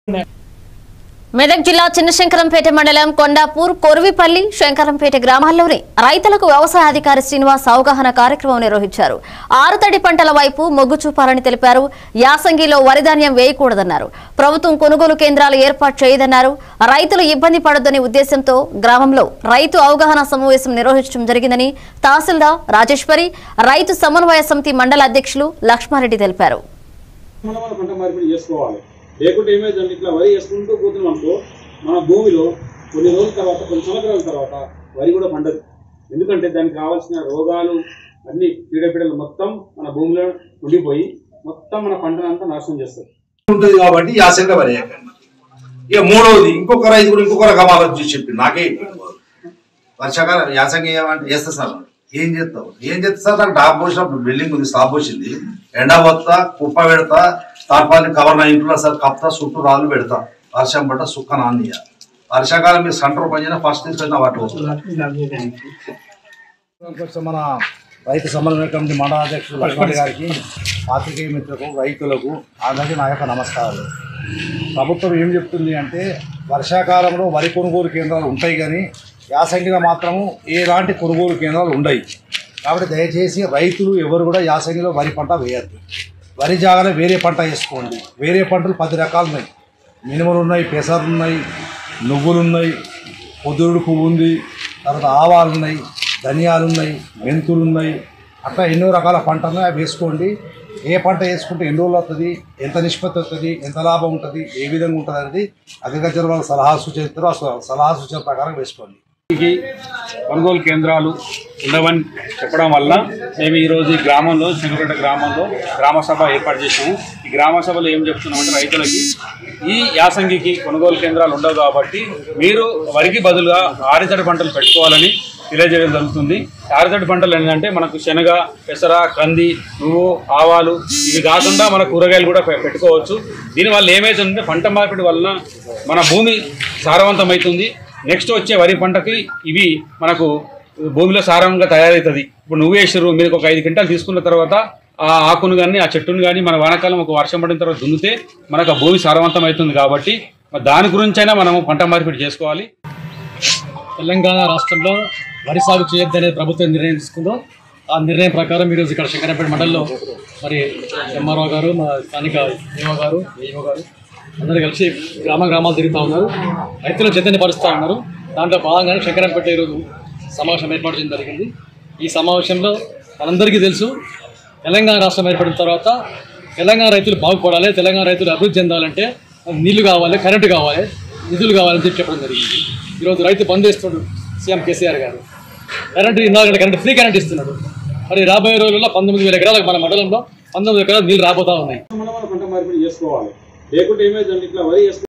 మెదక్ జిల్లా చిన్నశంకరంపేట మండలం కొండాపూర్ కొరువిపల్లి శంకరంపేట గ్రామాల్లోని రైతులకు వ్యవసాయ అధికారి శ్రీనివాస్ అవగాహన కార్యక్రమం నిర్వహించారు ఆరుతడి పంటల వైపు మొగ్గు చూపాలని తెలిపారు యాసంగిలో వరిధాన్యం వేయకూడదన్నారు ప్రభుత్వం కొనుగోలు కేంద్రాలు ఏర్పాటు చేయదన్నారు రైతులు ఇబ్బంది పడొద్దనే ఉద్దేశంతో గ్రామంలో రైతు అవగాహన సమావేశం నిర్వహించడం జరిగిందని తహసీల్దార్ రాజేశ్వరి రైతు సమన్వయ సమితి మండల అధ్యక్షులు లక్ష్మారెడ్డి తెలిపారు మనం మన పంట మార్పిడి చేసుకోవాలి లేకుంటే ఏమైందంటే ఇట్లా వరి వేసుకుంటూ పోతున్నాం అనుకో మన భూమిలో కొన్ని రోజుల తర్వాత కొన్ని సంవత్సరాల తర్వాత వరి కూడా పండదు ఎందుకంటే దానికి కావాల్సిన రోగాలు అన్ని పీడపీడలు మొత్తం మన భూమిలో ఉండిపోయి మొత్తం మన పంటనంతా నాశనం చేస్తుంది ఉంటుంది కాబట్టి యాసంగా వరేయకండి ఇక మూడవది ఇంకొక రైతు కూడా ఇంకొక రకం ఆలోచన చెప్పి నాకే వర్షాకాలం యాసంగా ఏమంటే చేస్తా సార్ ఏం చేస్తావు ఏం చేస్తా సార్ నాకు డాబ్ పోసినప్పుడు బిల్డింగ్ ఉంది స్లాబ్ పోసింది ఎండ పోతా కుప్ప పెడతా తాడ్పాలి కవర్ నా ఇంట్లో సార్ కప్తా చుట్టూ రాళ్ళు పెడతా వర్షం పడ్డ సుక్క నాన్నయ్య వర్షాకాలం మీరు సెంటర్ పని చేసినా ఫస్ట్ తీసుకొచ్చిన వాటి కొంచెం మన రైతు సమన్వయ కమిటీ మండల అధ్యక్షులు లక్ష్మణ్ గారికి పాత్రికేయ మిత్రులకు రైతులకు అందరికీ నా యొక్క నమస్కారాలు ప్రభుత్వం ఏం చెప్తుంది అంటే వర్షాకాలంలో వరి కొనుగోలు కేంద్రాలు ఉంటాయి కానీ యాసంగిలో మాత్రము ఎలాంటి కొనుగోలు కేంద్రాలు ఉండవు కాబట్టి దయచేసి రైతులు ఎవరు కూడా యాసంగిలో వరి పంట వేయద్దు వరి జాగాలో వేరే పంట వేసుకోండి వేరే పంటలు పది రకాలు ఉన్నాయి మినుములు ఉన్నాయి పెసర్లు ఉన్నాయి నువ్వులు ఉన్నాయి పొద్దుడు పువ్వు ఉంది తర్వాత ఆవాలు ఉన్నాయి ధనియాలు ఉన్నాయి మెంతులు ఉన్నాయి అట్లా ఎన్నో రకాల పంటలు అవి వేసుకోండి ఏ పంట వేసుకుంటే ఎన్ని రోజులు వస్తుంది ఎంత నిష్పత్తి వస్తుంది ఎంత లాభం ఉంటుంది ఏ విధంగా ఉంటుంది అనేది అగ్రికల్చర్ వాళ్ళు సలహా సూచన ఇస్తారో ఆ స- సలహా సూచన ప్రకారం వేసుకోండి ఈ కొనుగోలు కేంద్రాలు ఉండవని చెప్పడం వల్ల మేము ఈరోజు ఈ గ్రామంలో శంకరపేట గ్రామంలో గ్రామ సభ ఏర్పాటు చేసాము ఈ గ్రామ సభలో ఏం చెప్తున్నామంటే రైతులకి ఈ యాసంగికి కొనుగోలు కేంద్రాలు ఉండవు కాబట్టి మీరు వరికి బదులుగా ఆరితడి పంటలు పెట్టుకోవాలని తెలియజేయడం జరుగుతుంది ఆరితడి పంటలు ఏంటంటే మనకు శనగ పెసర కంది నువ్వు ఆవాలు ఇవి కాకుండా మన కూరగాయలు కూడా పె- పెట్టుకోవచ్చు దీనివల్ల ఏమవుతుందంటే పంట మార్పిడి వలన మన భూమి సారవంతమవుతుంది నెక్స్ట్ వచ్చే వరి పంటకి ఇవి మనకు భూమిలో సారంగా తయారవుతుంది ఇప్పుడు నువ్వు వేసారు మీరు ఒక ఐదు క్వింటాలు తీసుకున్న తర్వాత ఆ ఆకును కానీ ఆ చెట్టును కానీ మన వానాకాలం ఒక వర్షం పడిన తర్వాత దున్నితే మనకు ఆ భూమి సారవంతం అవుతుంది కాబట్టి మరి దాని గురించైనా మనము పంట మార్పిడి చేసుకోవాలి తెలంగాణ రాష్ట్రంలో వరి సాగు చేయొద్దనే ప్రభుత్వం నిర్ణయం తీసుకుందో ఆ నిర్ణయం ప్రకారం ఈరోజు ఇక్కడ శంకరపేట మండలంలో మరి ఎంఆర్ఓ గారు మా స్థానిక ఏఓ గారు ఏఓ గారు అందరూ కలిసి గ్రామ గ్రామాలు తిరుగుతూ ఉన్నారు రైతులను చైతన్యపరుస్తూ ఉన్నారు దాంట్లో భాగంగానే శంకరంపేట ఈరోజు సమావేశం ఏర్పాటు చేయడం జరిగింది ఈ సమావేశంలో మనందరికీ తెలుసు తెలంగాణ రాష్ట్రం ఏర్పడిన తర్వాత తెలంగాణ రైతులు బాగుపడాలి తెలంగాణ రైతులు అభివృద్ధి చెందాలంటే నీళ్లు కావాలి కరెంటు కావాలి నిధులు కావాలని చెప్పి చెప్పడం జరిగింది ఈరోజు రైతు బంద్ చేస్తున్నాడు సీఎం కేసీఆర్ గారు కరెంటు ఇన్నాళ్ళు గంటల కరెంటు ఫ్రీ కరెంట్ ఇస్తున్నాడు మరి రాబోయే రోజుల్లో పంతొమ్మిది వేల ఎకరాలకు మన మండలంలో పంతొమ్మిది ఎకరాలు నీళ్ళు రాబోతా ఉన్నాయి మనం మన పంట మార్పిడి చేసుకోవాలి లేకుంటే ఏమైందంటే ఇట్లా వరి వేసుకుంటూ